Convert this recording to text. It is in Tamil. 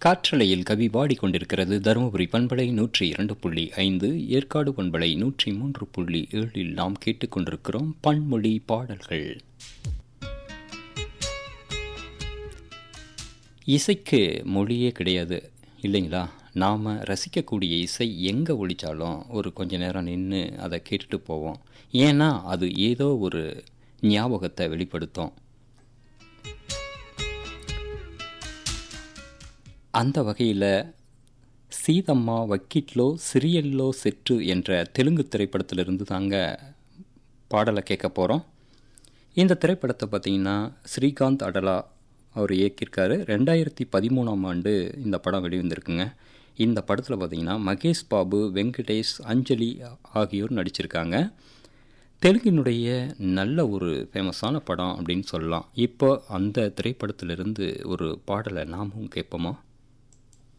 காற்றலையில் கவி பாடிக்கொண்டிருக்கிறது தருமபுரி பண்பலை நூற்றி இரண்டு புள்ளி ஐந்து ஏற்காடு பண்பலை நூற்றி மூன்று புள்ளி ஏழில் நாம் கேட்டுக்கொண்டிருக்கிறோம் பன்மொழி பாடல்கள் இசைக்கு மொழியே கிடையாது இல்லைங்களா நாம் ரசிக்கக்கூடிய இசை எங்கே ஒழிச்சாலும் ஒரு கொஞ்ச நேரம் நின்று அதை கேட்டுட்டு போவோம் ஏன்னா அது ஏதோ ஒரு ஞாபகத்தை வெளிப்படுத்தும் அந்த வகையில் சீதம்மா வக்கீட்லோ சிரியல்லோ செட்டு என்ற தெலுங்கு திரைப்படத்திலிருந்து தாங்க பாடலை கேட்க போகிறோம் இந்த திரைப்படத்தை பார்த்திங்கன்னா ஸ்ரீகாந்த் அடலா அவர் இயக்கியிருக்காரு ரெண்டாயிரத்தி பதிமூணாம் ஆண்டு இந்த படம் வெளிவந்திருக்குங்க இந்த படத்தில் பார்த்திங்கன்னா மகேஷ் பாபு வெங்கடேஷ் அஞ்சலி ஆகியோர் நடிச்சிருக்காங்க தெலுங்கினுடைய நல்ல ஒரு ஃபேமஸான படம் அப்படின்னு சொல்லலாம் இப்போ அந்த திரைப்படத்திலிருந்து ஒரு பாடலை நாமும் கேட்போமா